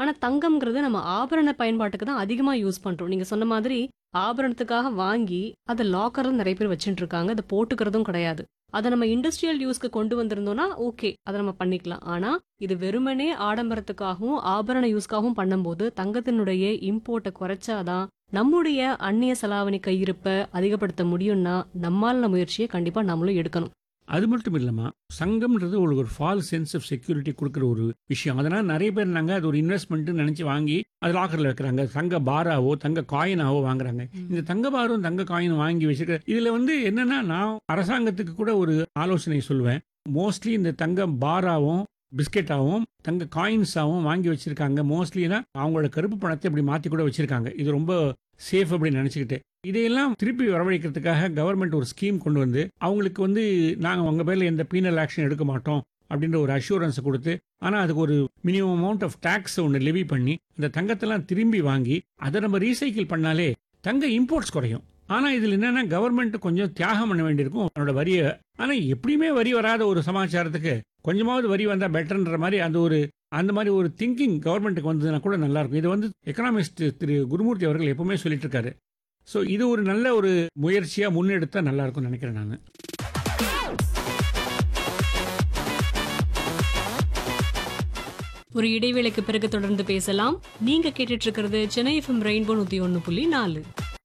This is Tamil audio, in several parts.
ஆனா தங்கம்ங்கிறது நம்ம ஆபரண பயன்பாட்டுக்கு தான் அதிகமா யூஸ் பண்றோம் நீங்க சொன்ன மாதிரி ஆபரணத்துக்காக வாங்கி அதை லாக்கர்ல நிறைய பேர் வச்சுட்டு இருக்காங்க அதை போட்டுக்கிறதும் கிடையாது அதை நம்ம இண்டஸ்ட்ரியல் யூஸ்க்கு கொண்டு வந்திருந்தோம்னா ஓகே அதை நம்ம பண்ணிக்கலாம் ஆனா இது வெறுமனே ஆடம்பரத்துக்காகவும் ஆபரண யூஸ்க்காகவும் பண்ணும்போது தங்கத்தினுடைய இம்போர்ட்டை குறைச்சாதான் நம்முடைய அந்நிய செலாவணி கையிருப்பை அதிகப்படுத்த முடியும்னா நம்மால முயற்சியை கண்டிப்பா நம்மளும் எடுக்கணும் அது மட்டும் இல்லைம்மா சங்கம்ன்றது உங்களுக்கு ஒரு ஃபால் சென்ஸ் ஆஃப் செக்யூரிட்டி கொடுக்குற ஒரு விஷயம் அதனால் நிறைய பேர் நாங்கள் அது ஒரு இன்வெஸ்ட்மெண்ட்னு நினச்சி வாங்கி அது லாக்கரில் வைக்கிறாங்க தங்க பாராவோ தங்க காயினாவோ வாங்குறாங்க இந்த தங்க பாரும் தங்க காயினும் வாங்கி வச்சுருக்க இதில் வந்து என்னன்னா நான் அரசாங்கத்துக்கு கூட ஒரு ஆலோசனை சொல்லுவேன் மோஸ்ட்லி இந்த தங்க பாராவும் பிஸ்கெட்டாகவும் தங்க காயின்ஸாகவும் வாங்கி வச்சிருக்காங்க மோஸ்ட்லினா அவங்களோட கருப்பு பணத்தை இப்படி மாற்றி கூட வச்சிருக்காங்க இது ரொம்ப சேஃப் அப்படின்னு நினச்சிக்கிட்டு இதையெல்லாம் திருப்பி வரவழைக்கிறதுக்காக கவர்மெண்ட் ஒரு ஸ்கீம் கொண்டு வந்து அவங்களுக்கு வந்து நாங்கள் உங்கள் பேரில் எந்த பீனல் ஆக்ஷன் எடுக்க மாட்டோம் அப்படின்ற ஒரு அஷூரன்ஸை கொடுத்து ஆனால் அதுக்கு ஒரு மினிமம் அமௌண்ட் ஆஃப் டேக்ஸ் ஒன்று லெவி பண்ணி அந்த தங்கத்தெல்லாம் திரும்பி வாங்கி அதை நம்ம ரீசைக்கிள் பண்ணாலே தங்க இம்போர்ட்ஸ் குறையும் ஆனால் இதில் என்னென்னா கவர்மெண்ட் கொஞ்சம் தியாகம் பண்ண வேண்டியிருக்கும் அவனோட வரியை ஆனால் எப்படியுமே வரி வராத ஒரு சமாச்சாரத்துக்கு கொஞ்சமாவது வரி வந்தால் பெட்டர்ன்ற மாதிரி அந்த ஒரு அந்த மாதிரி ஒரு திங்கிங் கவர்மெண்ட்டுக்கு வந்ததுன்னா கூட நல்லா இருக்கும் இது வந்து எக்கனாமிஸ்ட் திரு குருமூர்த்தி அவர்கள் எப்பவுமே சொல்லிட்டு இருக்காரு ஸோ இது ஒரு நல்ல ஒரு முயற்சியாக முன்னெடுத்தா நல்லா இருக்கும்னு நினைக்கிறேன் நான் ஒரு இடைவேளைக்கு பிறகு தொடர்ந்து பேசலாம் நீங்க கேட்டுட்டு இருக்கிறது சென்னை எஃப்எம் ரெயின்போ நூத்தி ஒன்னு புள்ளி நாலு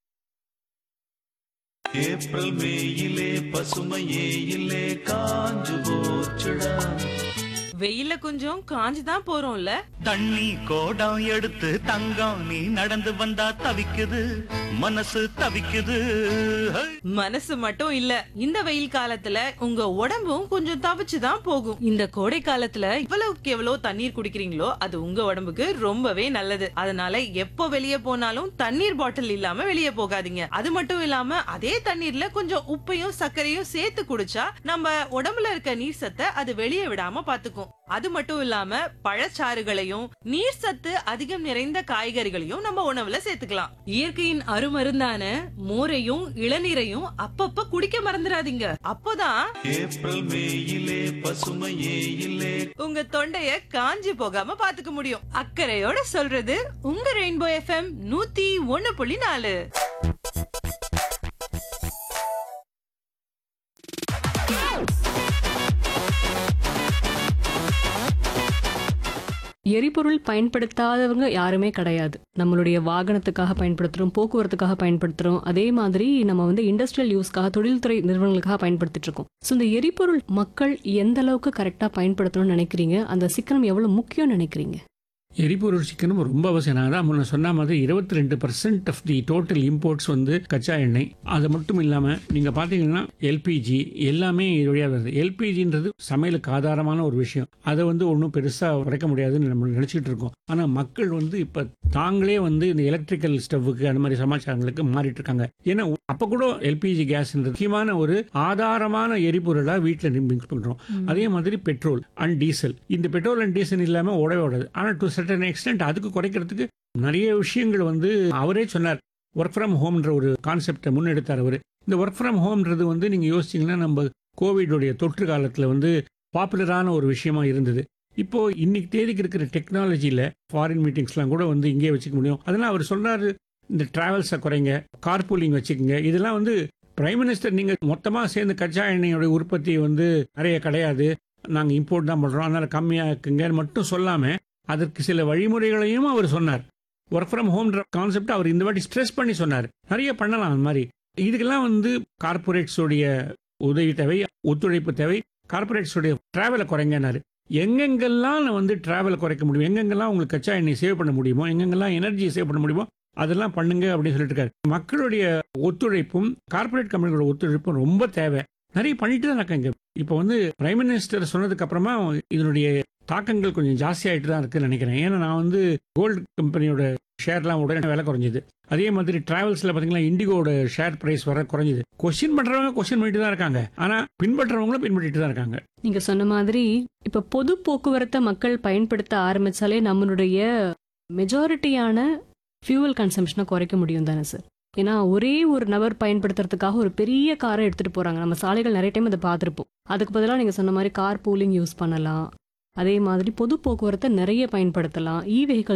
ஏப்ரல் மேயிலே பசுமையே இல்லே காஞ்சு போச்சுடா வெயில கொஞ்சம் காஞ்சுதான் போறோம்ல தண்ணி கோடம் எடுத்து தங்கம் நீ நடந்து வந்தா தவிக்குது மனசு தவிக்குது ஹை! மனசு மட்டும் இல்ல இந்த வெயில் காலத்துல உங்க உடம்பும் கொஞ்சம் தவிச்சுதான் போகும் இந்த கோடை காலத்துல இவ்வளவுக்கு எவ்வளவு தண்ணீர் குடிக்கிறீங்களோ அது உங்க உடம்புக்கு ரொம்பவே நல்லது அதனால எப்போ வெளியே போனாலும் தண்ணீர் பாட்டில் இல்லாம வெளியே போகாதீங்க அது மட்டும் இல்லாம அதே தண்ணீர்ல கொஞ்சம் உப்பையும் சர்க்கரையும் சேர்த்து குடிச்சா நம்ம உடம்புல இருக்க நீர் சத்தை அது வெளியே விடாம பாத்துக்கும் அது மட்டும் இல்லாம பழச்சாறுகளையும் நீர் சத்து அதிகம் நிறைந்த காய்கறிகளையும் நம்ம உணவுல சேர்த்துக்கலாம் இயற்கையின் அருமருந்தான மோரையும் இளநீரையும் அப்பப்ப குடிக்க மறந்துடாதீங்க அப்போதான் ஏப்ரல் மேயிலே பசுமையே இல்லே உங்க தொண்டைய காஞ்சி போகாம பாத்துக்க முடியும் அக்கறையோட சொல்றது உங்க ரெயின்போ எஃப்எம் நூத்தி ஒண்ணு புள்ளி நாலு எரிபொருள் பயன்படுத்தாதவங்க யாருமே கிடையாது நம்மளுடைய வாகனத்துக்காக பயன்படுத்துறோம் போக்குவரத்துக்காக பயன்படுத்துறோம் அதே மாதிரி நம்ம வந்து இண்டஸ்ட்ரியல் யூஸ்க்காக தொழில்துறை நிறுவனங்களுக்காக பயன்படுத்திட்டு இருக்கோம் ஸோ இந்த எரிபொருள் மக்கள் எந்த அளவுக்கு கரெக்டாக பயன்படுத்தணும்னு நினைக்கிறீங்க அந்த சிக்கனம் எவ்வளவு முக்கியம்னு நினைக்கிறீங்க எரிபொருள் சிக்கனம் ரொம்ப அவசியம் நான் தான் முன்ன சொன்ன மாதிரி இருபத்தி ரெண்டு percent of the total imports வந்து கச்சா எண்ணெய் அது மட்டும் இல்லாமல் நீங்கள் பார்த்தீங்கன்னா எல்பிஜி எல்லாமே இது வழியாக வருது எல்பிஜின்றது சமையலுக்கு ஆதாரமான ஒரு விஷயம் அதை வந்து ஒன்றும் பெருசாக உடைக்க முடியாதுன்னு நம்ம நினச்சிக்கிட்டு இருக்கோம் ஆனால் மக்கள் வந்து இப்போ தாங்களே வந்து இந்த எலக்ட்ரிக்கல் ஸ்டவ்வுக்கு அந்த மாதிரி சமாச்சாரங்களுக்கு மாறிட்டு இருக்காங்க ஏன்னா அப்போ கூட எல்பிஜி கேஸ்ன்றது முக்கியமான ஒரு ஆதாரமான எரிபொருளாக வீட்டில் மிக்ஸ் பண்ணுறோம் அதே மாதிரி பெட்ரோல் அண்ட் டீசல் இந்த பெட்ரோல் அண்ட் டீசல் இல்லாமல் ஓடவே ஓடாது ஆனால் டு சர்டன் எக்ஸ்டென்ட் அதுக்கு குறைக்கிறதுக்கு நிறைய விஷயங்கள் வந்து அவரே சொன்னார் ஒர்க் ஃப்ரம் ஹோம்ன்ற ஒரு கான்செப்டை முன்னெடுத்தார் அவர் இந்த ஒர்க் ஃப்ரம் ஹோம்ன்றது வந்து நீங்கள் யோசிச்சிங்கன்னா நம்ம கோவிடோடைய தொற்று காலத்தில் வந்து பாப்புலரான ஒரு விஷயமா இருந்தது இப்போ இன்னைக்கு தேதிக்கு இருக்கிற டெக்னாலஜியில் ஃபாரின் மீட்டிங்ஸ்லாம் கூட வந்து இங்கே வச்சுக்க முடியும் அதெல்லாம் அவர் சொன்னார் இந்த டிராவல்ஸை குறைங்க கார்பூலிங் வச்சுக்கோங்க இதெல்லாம் வந்து பிரைம் மினிஸ்டர் நீங்கள் மொத்தமாக சேர்ந்து கச்சா எண்ணெயோட உற்பத்தி வந்து நிறைய கிடையாது நாங்கள் இம்போர்ட் தான் பண்ணுறோம் அதனால் கம்மியாக்குங்கன்னு மட்டும் சொல்லாமல் அதற்கு சில வழிமுறைகளையும் அவர் சொன்னார் ஒர்க் ஃப்ரம் ஹோம்ன்ற கான்செப்ட் அவர் இந்த வாட்டி ஸ்ட்ரெஸ் பண்ணி சொன்னார் நிறைய பண்ணலாம் அந்த மாதிரி இதுக்கெல்லாம் வந்து கார்பரேட்ஸோடைய உதவி தேவை ஒத்துழைப்பு தேவை கார்பரேட்ஸோடைய டிராவலை குறைங்கன்னாரு எங்கெங்கெல்லாம் வந்து டிராவலை குறைக்க முடியும் எங்கெங்கெல்லாம் உங்களுக்கு கச்சா எண்ணெய் சேவ் பண்ண முடியுமோ எங்கெங்கெல்லாம் எனர்ஜி சேவ் பண்ண முடியுமோ அதெல்லாம் பண்ணுங்க அப்படின்னு சொல்லிட்டு இருக்காரு மக்களுடைய ஒத்துழைப்பும் கார்ப்பரேட் கம்பெனிகளோட ஒத்துழைப்பும் ரொம்ப தேவை நிறைய பண்ணிட்டு தான் இருக்காங்க இப்போ வந்து பிரைம் மினிஸ்டர் சொன்னதுக்கு அப்புறமா இதனுடைய தாக்கங்கள் கொஞ்சம் ஜாஸ்தி ஆகிட்டு தான் இருக்குன்னு நினைக்கிறேன் ஏன்னா நான் வந்து கோல்டு கம்பெனியோட ஷேர்லாம் உடனே விலை குறைஞ்சிது அதே மாதிரி டிராவல்ஸில் பார்த்தீங்கன்னா இண்டிகோட ஷேர் பிரைஸ் வர குறைஞ்சிது கொஸ்டின் பண்ணுறவங்க கொஸ்டின் பண்ணிட்டு தான் இருக்காங்க ஆனால் பின்பற்றுறவங்களும் பின்பற்றிட்டு தான் இருக்காங்க நீங்க சொன்ன மாதிரி இப்ப பொது போக்குவரத்தை மக்கள் பயன்படுத்த ஆரம்பிச்சாலே நம்மளுடைய மெஜாரிட்டியான ஃபியூவல் கன்சம்ஷனை குறைக்க முடியும் தானே சார் ஏன்னா ஒரே ஒரு நபர் பயன்படுத்துறதுக்காக ஒரு பெரிய காரை எடுத்துட்டு போறாங்க நம்ம சாலைகள் நிறைய டைம் அதை பார்த்துருப்போம் அதுக்கு பதிலாக நீங்க சொன்ன மாதிரி கார் பூலிங் யூஸ் பண்ணலாம் அதே மாதிரி பொது போக்குவரத்தை நிறைய பயன்படுத்தலாம் இ வெஹிக்கல்